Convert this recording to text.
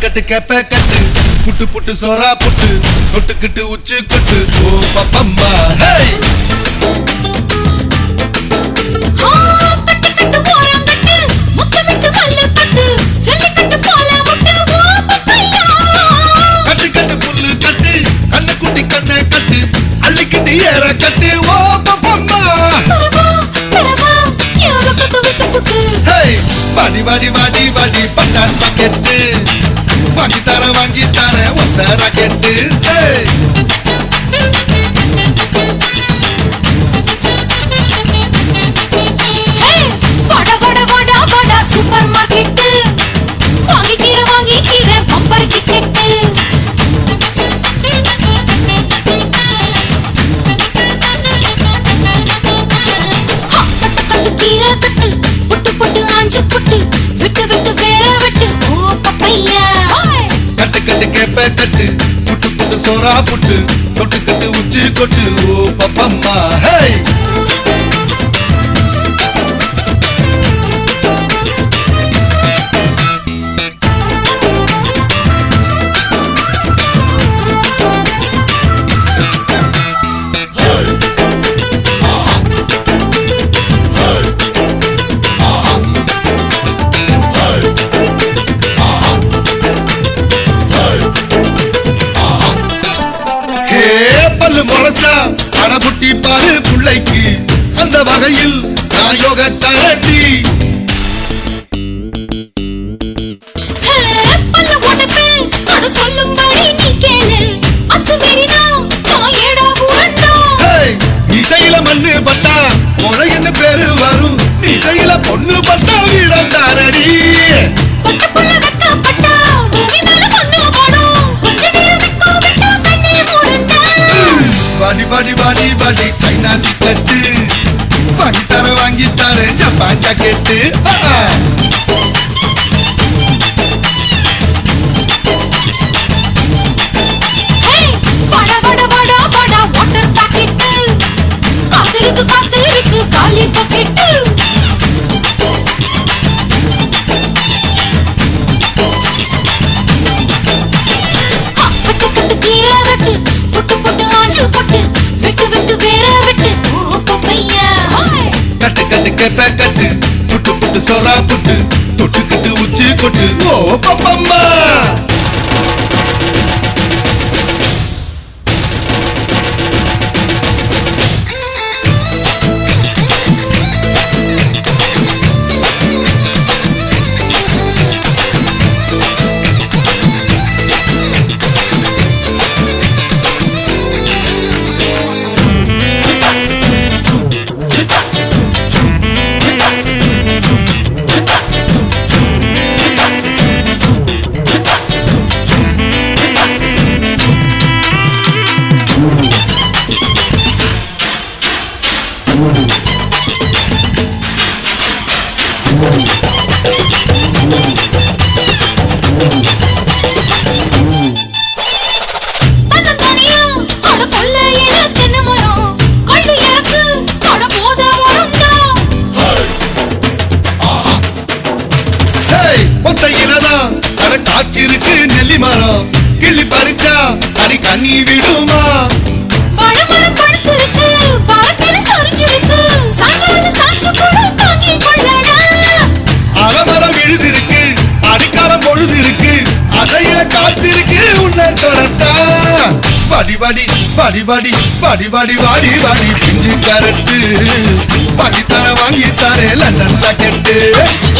கட்டு கேப்ப கட்டு புட்டு புட்டு சோறா புட்டு தொட்டுக்கிட்டு உச்சு கொட்டு ஓ பப்பம்மா ஹேய் ஆ, கட்டு கட்டு ஓரம் கட்டு முத்து விட்டு மல்லு கட்டு ஜல்லிக்கட்டு போல முட்டு ஓ பப்பையா கட்டு கட்டு புல்லு கட்டு கண்ணு குட்டி கண்ணை கட்டு அள்ளிக்கிட்டு ஏற கட்டு ஓ பப்பம்மா பரவா பரவா யாக பத்து விட்டு புட்டு ஹேய் வாடி வாடி வாடி வாடி பட்டாஸ் பாக்கெட்டு வாங்கி தர வாங்கி தர ஒத்த ராக்கெட்டு ஹேய் ஏய், வட வட வட வட சூப்பர் மார்க்கெட்டு வாங்கி கீர வாங்கி கீர பம்பர் டிக்கெட்டு கட்டு கட்டு கீர கட்டு புட்டு புட்டு ஆஞ்சு புட்டு விட்டு விட்டு வேற விட்டு ஓ பப்பையா ஹாய் கட்டு கட்டு கேப்ப கட்டு புட்டு புட்டு சோறா புட்டு தொட்டுக்கிட்டு உச்சி கொட்டு ஓ பப்பம்மா ஹேய் ஹே பல்லு முளைச்சா அடபுட்டி பாரு புள்ளைக்கு அந்த வகையில் நான் யோக தரட்டி ஹே, பல்ல உடைப்பேன், அட சொல்லும்படி நீ கேளு. அத்துமீறினா நான் ஏடா உரண்டா. ஹேய் இசையில மண்ணு பட்டா முறைன்னு பேரு வரும் இசையில பொண்ணு பட்டா வீரம் தாரடி பட்ட புள்ள வெட்கப்பட்டா, பூமி மேல மண்ணு படும். கொஞ்ச நேரம் வெட்கம் விட்டா கண்ணே மூடுண்டா. வாடி வாடி வாடி வாடி சைனா சிக்கட்டு வாங்கி தர வாங்கி தர ஜப்பான் ஜாக்கெட்டு ஆ, ஆ. ஹே, வட வட வட வட water packet. காத்திருக்கு காத்திருக்கு காலி பக்கெட்டு கட்டு கட்டு கீரை கட்டு புட்டு புட்டு ஆஞ்சு புட்டு விட்டு விட்டு வேற விட்டு ஓ பப்பையா ஹாய் கட்டு கட்டு கேப்ப கட்டு புட்டு புட்டு சோறா புட்டு தொட்டுக்கிட்டு உச்சி கொட்டு ஓ பப்பம்மா தன்னந்தனியா அட கொள்ளையில தென்னை மரம் கள்ளு இறக்கு அட போத வருண்டா ஹேய் ஒத்தையிலதான் அட காய்ச்சிருக்கு நெல்லி மரம் கிள்ளி பறிச்சா அடி கண்ணி விடுமா பழமரம் பழுத்திருக்கு பழத்தில சொரிஞ்சிருக்கு சாய்ச்சால சாய்ச்சு கூட தாங்கி கொள்ளடா அலமரம் விழுதிருக்கு அடிக்காலம் பொழுது இருக்கு அதையில காத்திருக்கு உன்னை தொடத்தா வாடி வாடி வாடி வாடி வாடி வாடி வாடி வாடி பிஞ்சு கரட்டு வாடி தர வாங்கி தரே லண்டன்ல கெட்டு